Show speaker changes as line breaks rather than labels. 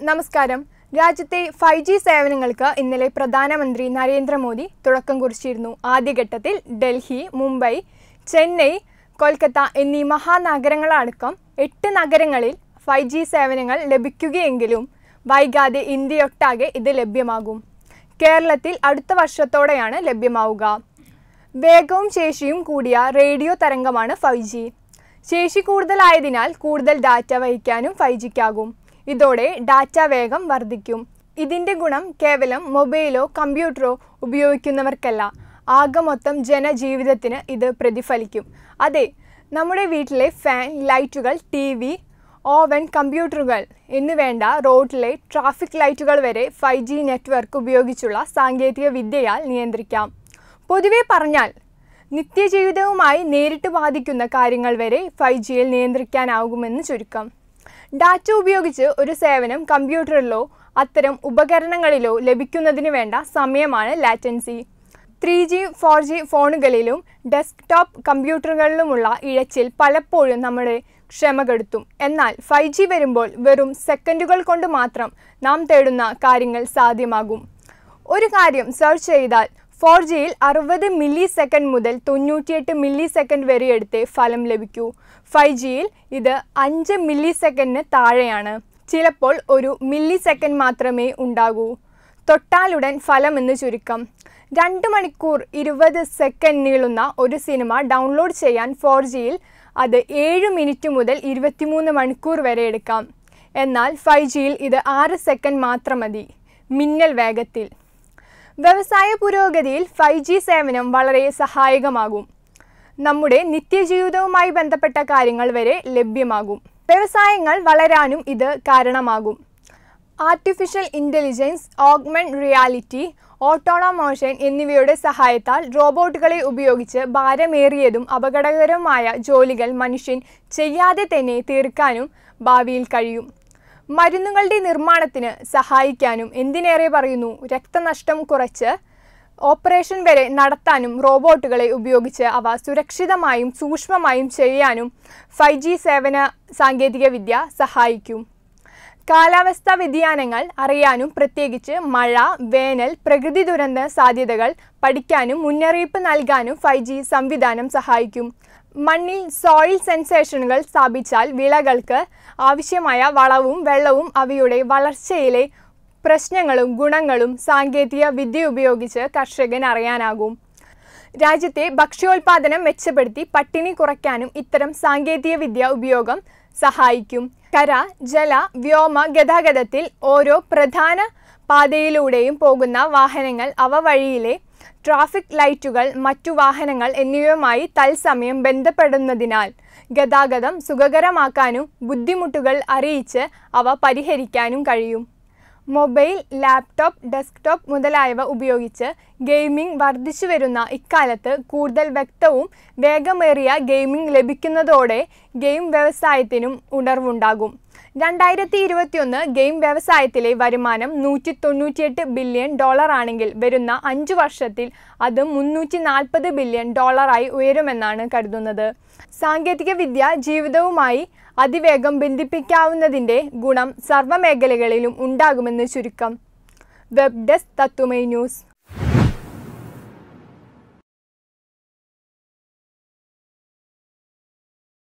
നമസ്കാരം രാജ്യത്തെ five G സേവനങ്ങൾക്ക് ഇന്നലെ പ്രധാനമന്ത്രി നരേന്ദ്രമോദി തുടക്കം കുറിച്ചിരുന്നു ആദ്യഘട്ടത്തിൽ ഡൽഹി മുംബൈ ചെന്നൈ കൊൽക്കത്ത എന്നീ മഹാനഗരങ്ങളടക്കം എട്ട് നഗരങ്ങളിൽ ഫൈവ് ജി സേവനങ്ങൾ ലഭിക്കുകയെങ്കിലും വൈകാതെ ഇന്ത്യയൊട്ടാകെ ഇത് ലഭ്യമാകും കേരളത്തിൽ അടുത്ത വർഷത്തോടെയാണ് ലഭ്യമാവുക വേഗവും ശേഷിയും കൂടിയ റേഡിയോ തരംഗമാണ് ഫൈവ് ജി ശേഷി കൂടുതലായതിനാൽ കൂടുതൽ ഡാറ്റ വഹിക്കാനും ഫൈവ് ജിക്കാകും ഇതോടെ ഡാറ്റ വേഗം വർദ്ധിക്കും ഇതിൻ്റെ ഗുണം കേവലം മൊബൈലോ കമ്പ്യൂട്ടറോ ഉപയോഗിക്കുന്നവർക്കല്ല ആകെ മൊത്തം ജനജീവിതത്തിന് ഇത് പ്രതിഫലിക്കും അതെ നമ്മുടെ വീട്ടിലെ ഫാൻ ലൈറ്റുകൾ ടി വി ഓവൻ കമ്പ്യൂട്ടറുകൾ എന്നുവേണ്ട റോഡിലെ ട്രാഫിക് ലൈറ്റുകൾ വരെ ഫൈവ് ജി നെറ്റ്വർക്ക് ഉപയോഗിച്ചുള്ള സാങ്കേതിക വിദ്യയാൽ നിയന്ത്രിക്കാം പൊതുവെ പറഞ്ഞാൽ നിത്യജീവിതവുമായി നേരിട്ട് ബാധിക്കുന്ന കാര്യങ്ങൾ വരെ ഫൈവ് ജിയിൽ നിയന്ത്രിക്കാനാകുമെന്ന് ചുരുക്കം ഡാറ്റ ഉപയോഗിച്ച് ഒരു സേവനം കമ്പ്യൂട്ടറിലോ അത്തരം ഉപകരണങ്ങളിലോ ലഭിക്കുന്നതിന് വേണ്ട സമയമാണ് latency three G four G ഫോണുകളിലും ഡെസ്ക്ടോപ്പ് കമ്പ്യൂട്ടറുകളിലുമുള്ള ഇഴച്ചിൽ പലപ്പോഴും നമ്മുടെ ക്ഷമ കെടുത്തും എന്നാൽ ഫൈവ് ജി വരുമ്പോൾ വെറും സെക്കൻഡുകൾ കൊണ്ട് മാത്രം നാം തേടുന്ന കാര്യങ്ങൾ സാധ്യമാകും ഒരു കാര്യം സെർച്ച് ചെയ്താൽ ഫോർ ജിയിൽ അറുപത് മില്ലി സെക്കൻഡ് മുതൽ തൊണ്ണൂറ്റിയെട്ട് മില്ലി സെക്കൻഡ് വരെ എടുത്തേ ഫലം ലഭിക്കൂ ഫൈവ് ജിയിൽ ഇത് അഞ്ച് മില്ലി സെക്കൻഡിന് താഴെയാണ് ചിലപ്പോൾ ഒരു മില്ലി സെക്കൻഡ് മാത്രമേ ഉണ്ടാകൂ തൊട്ടാലുടൻ ഫലം എന്ന് ചുരുക്കം രണ്ട് മണിക്കൂർ ഇരുപത് സെക്കൻഡ് നീളുന്ന ഒരു സിനിമ ഡൗൺലോഡ് ചെയ്യാൻ ഫോർ ജിയിൽ അത് ഏഴ് മിനിറ്റ് മുതൽ ഇരുപത്തിമൂന്ന് മണിക്കൂർ വരെ എടുക്കാം എന്നാൽ ഫൈവ് ജിയിൽ ഇത് ആറ് സെക്കൻഡ് മാത്രം മതി മിന്നൽ വേഗത്തിൽ വ്യവസായ പുരോഗതിയിൽ ഫൈവ് ജി സേവനം വളരെ സഹായകമാകും നമ്മുടെ നിത്യജീവിതവുമായി ബന്ധപ്പെട്ട കാര്യങ്ങൾ വരെ ലഭ്യമാകും വ്യവസായങ്ങൾ വളരാനും ഇത് കാരണമാകും artificial intelligence augment reality automation എന്നിവയുടെ സഹായത്താൽ റോബോട്ടുകളെ ഉപയോഗിച്ച് ഭാരമേറിയതും അപകടകരവുമായ ജോലികൾ മനുഷ്യൻ ചെയ്യാതെ തന്നെ തീർക്കാനും ഭാവിയിൽ കഴിയും മരുന്നുകളുടെ നിർമ്മാണത്തിന് സഹായിക്കാനും എന്തിനേറെ പറയുന്നു രക്തനഷ്ടം കുറച്ച് ഓപ്പറേഷൻ വരെ നടത്താനും റോബോട്ടുകളെ ഉപയോഗിച്ച് അവ സുരക്ഷിതമായും സൂക്ഷ്മമായും ചെയ്യാനും ഫൈവ് ജി സേവന സാങ്കേതികവിദ്യ സഹായിക്കും കാലാവസ്ഥാ വ്യതിയാനങ്ങൾ അറിയാനും പ്രത്യേകിച്ച് മഴ വേനൽ പ്രകൃതി ദുരന്ത സാധ്യതകൾ പഠിക്കാനും മുന്നറിയിപ്പ് നൽകാനും ഫൈവ് ജി സംവിധാനം സഹായിക്കും മണ്ണിൽ സോയിൽ സെൻസേഷനുകൾ സ്ഥാപിച്ചാൽ വിളകൾക്ക് ആവശ്യമായ വളവും വെള്ളവും അവയുടെ വളർച്ചയിലെ പ്രശ്നങ്ങളും ഗുണങ്ങളും സാങ്കേതിക വിദ്യ ഉപയോഗിച്ച് കർഷകൻ അറിയാനാകും രാജ്യത്തെ ഭക്ഷ്യോൽപാദനം മെച്ചപ്പെടുത്തി പട്ടിണി കുറയ്ക്കാനും ഇത്തരം സാങ്കേതിക വിദ്യ ഉപയോഗം സഹായിക്കും കര ജല വ്യോമ ഗതാഗതത്തിൽ ഓരോ പ്രധാന പാതയിലൂടെയും പോകുന്ന വാഹനങ്ങൾ അവ വഴിയിലെ ട്രാഫിക് ലൈറ്റുകൾ മറ്റു വാഹനങ്ങൾ എന്നിവയുമായി തത്സമയം ബന്ധപ്പെടുന്നതിനാൽ ഗതാഗതം സുഖകരമാക്കാനും ബുദ്ധിമുട്ടുകൾ അറിയിച്ച് അവ പരിഹരിക്കാനും കഴിയും മൊബൈൽ ലാപ്ടോപ്പ് ഡെസ്ക്ടോപ്പ് മുതലായവ ഉപയോഗിച്ച് ഗെയിമിംഗ് വർദ്ധിച്ചു വരുന്ന ഇക്കാലത്ത് കൂടുതൽ വ്യക്തവും വേഗമേറിയ ഗെയിമിംഗ് ലഭിക്കുന്നതോടെ ഗെയിം വ്യവസായത്തിനും ഉണർവുണ്ടാകും രണ്ടായിരത്തി ഇരുപത്തിയൊന്ന് ഗെയിം വ്യവസായത്തിലെ വരുമാനം നൂറ്റി തൊണ്ണൂറ്റിയെട്ട് ബില്യൺ ഡോളർ ആണെങ്കിൽ വരുന്ന അഞ്ചു വർഷത്തിൽ അത് മുന്നൂറ്റി നാൽപ്പത് ബില്യൺ ഡോളറായി ഉയരുമെന്നാണ് കരുതുന്നത് സാങ്കേതിക വിദ്യ ജീവിതവുമായി അതിവേഗം ബന്ധിപ്പിക്കാവുന്നതിൻ്റെ ഗുണം സർവ്വമേഖലകളിലും ഉണ്ടാകുമെന്ന് ചുരുക്കം വെബ് ഡെസ്ക് തത്തുമൈ ന്യൂസ്